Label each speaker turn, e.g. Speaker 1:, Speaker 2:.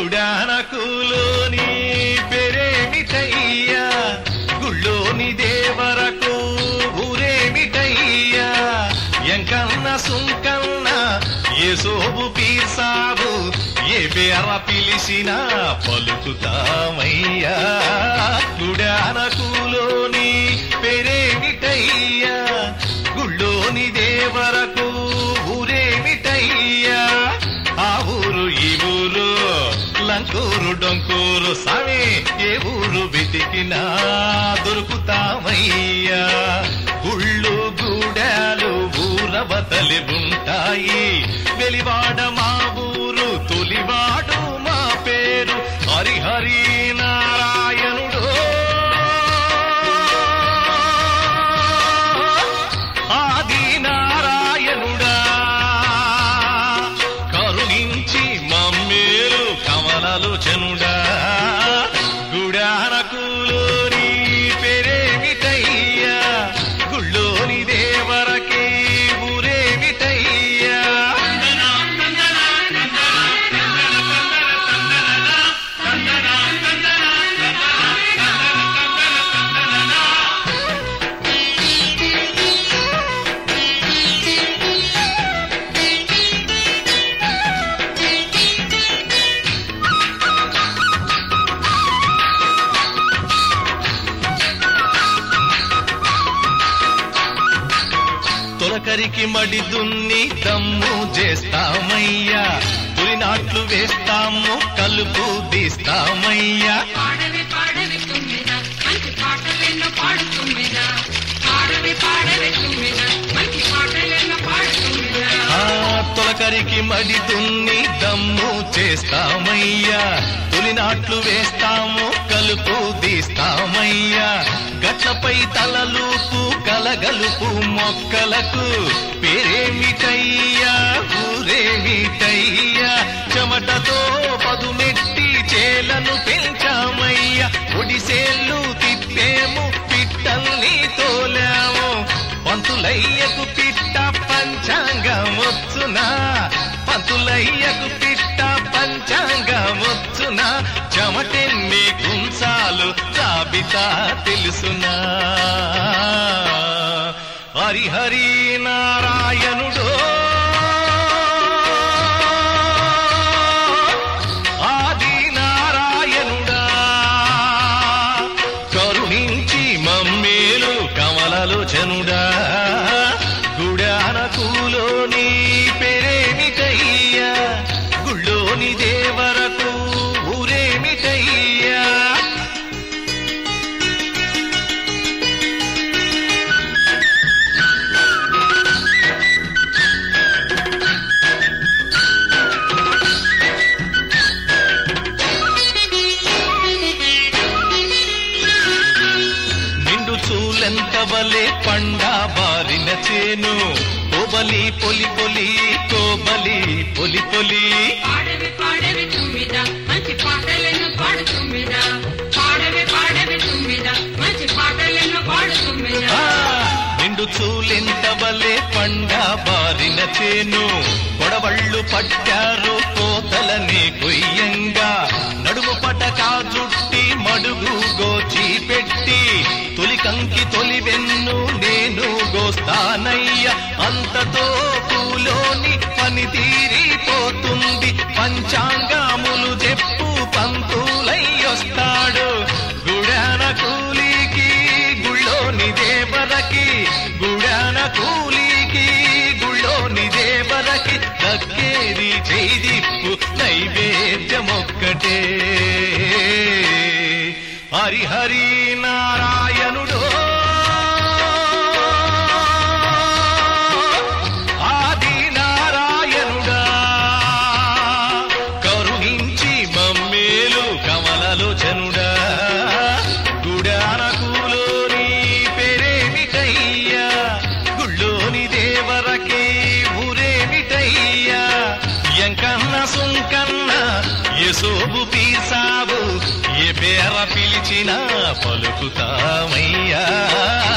Speaker 1: గుడానకులోని పెరేమిటయ్యా గుళ్ళోని దేవరకు ఊరేమిటయ్యా ఎంకన్న సుంకన్న ఏ సోబు పీర్సాబు ఏ పేర పిలిచినా పలుకుతామయ్యా గుడానకులోని పెరేమిటయ్యా గుళ్ళోని దేవరకు ఊరేమిటయ్యా ఆ ఊరు ఈ ఊరు లంకూరు డొంకూరు సామి ఏ ఊరు వెతికినా దొరుకుతామయ్యా గుళ్ళు గూడాలు ఊరవతలి ఉంటాయి వెలివాడ మా ఊరు తొలివాడు మా పేరు హరిహరి నారాయణుడు ఆది నారాయణుడా కరుణించి మమ్మేలు కమలలోచనుడా గుడారకులోని పేరేమిటయ్యా గుళ్ళోని దేవరకే ఊరేమిటయ్యా తొలకరికి మడి దున్ని దమ్ము చేస్తామయ్యా తొలినాట్లు వేస్తాము కలుపు తీస్తామయ్యా
Speaker 2: పాడవి పాడవి తుమ్మిద మంచి పాటలెన్నో పాడు తుమ్మిద పాడవి పాడవి తుమ్మిద మంచి పాటలెన్నో పాడు తుమ్మిద
Speaker 1: ఆ తొలకరికి మడి దున్ని దమ్ము చేస్తామయ్యా తొలినాట్లు వేస్తాము కలుపు తీస్తామయ్యా గట్లపై తలలూపు కలగలుపు మొక్కలకు పేరేమిటయ్యా ఊరేమిటయ్యా చెమటతో పదునెట్టి చేలను పెంచామయ్యా ఒడిసేళ్ళు తిప్పేము పిట్టల్ని తోలాము పంతులయ్యకు పిట్ట పంచాంగమొచ్చునా పంతులయ్యకు పిట్ట పంచాంగమొచ్చునా చెమటెన్ని కుంసాలు జాబితా తెలుసునా హరిహరి నారాయణుడో ఆది నారాయణుడా కరుణించి మమ్మేలు కమలలోచనుడా గుడానకులోని పేరేమిటయ్యా గుళ్ళోని దేవరకు ఊరేమిటయ్యా నిండు చూలెంత వలే పండా బారిన చేను కోబలి పొలి పొలి కోబలి పొలి పొలి
Speaker 2: పాడవి పాడవి తుమ్మిద మంచి పాటలెన్నో పాడు తుమ్మిద పాడవి పాడవి తుమ్మిద మంచి పాటలెన్నో పాడు తుమ్మిద
Speaker 1: ఆ, నిండు చూలెంత వలే పండా బారిన చేను కొడవళ్ళు పట్టారు కోతలని కొయ్యంగా నడుము పటకా జుట్టి మడుగు గోచి పెట్టి తొలి కంకి తొలి వెన్ను నేను గోస్తానయ్య అంతతో పూలోని పని తీరిపోతుంది పంచాంగములు చెప్పు పంతులయ్యొస్తాడు గుడాన కూలికి గుళ్ళోని దేవరకి గుడాన కూలికి గుళ్ళోని దేవరకి దక్కేది చేదిప్పు నైవేద్యమొక్కటే హరిహరి నారాయణుడో ఆది నారాయణుడా కరుణించి మమ్మేలు కమలలోచనుడా గుడానకులోని పేరేమిటయ్యా గుళ్ళోని దేవరకే ఊరేమిటయ్యా ఎంకన్న సుంకన్న ఎసోబు పీసాబు ఏ పేర పిలిచినా పలుకుతామయ్యా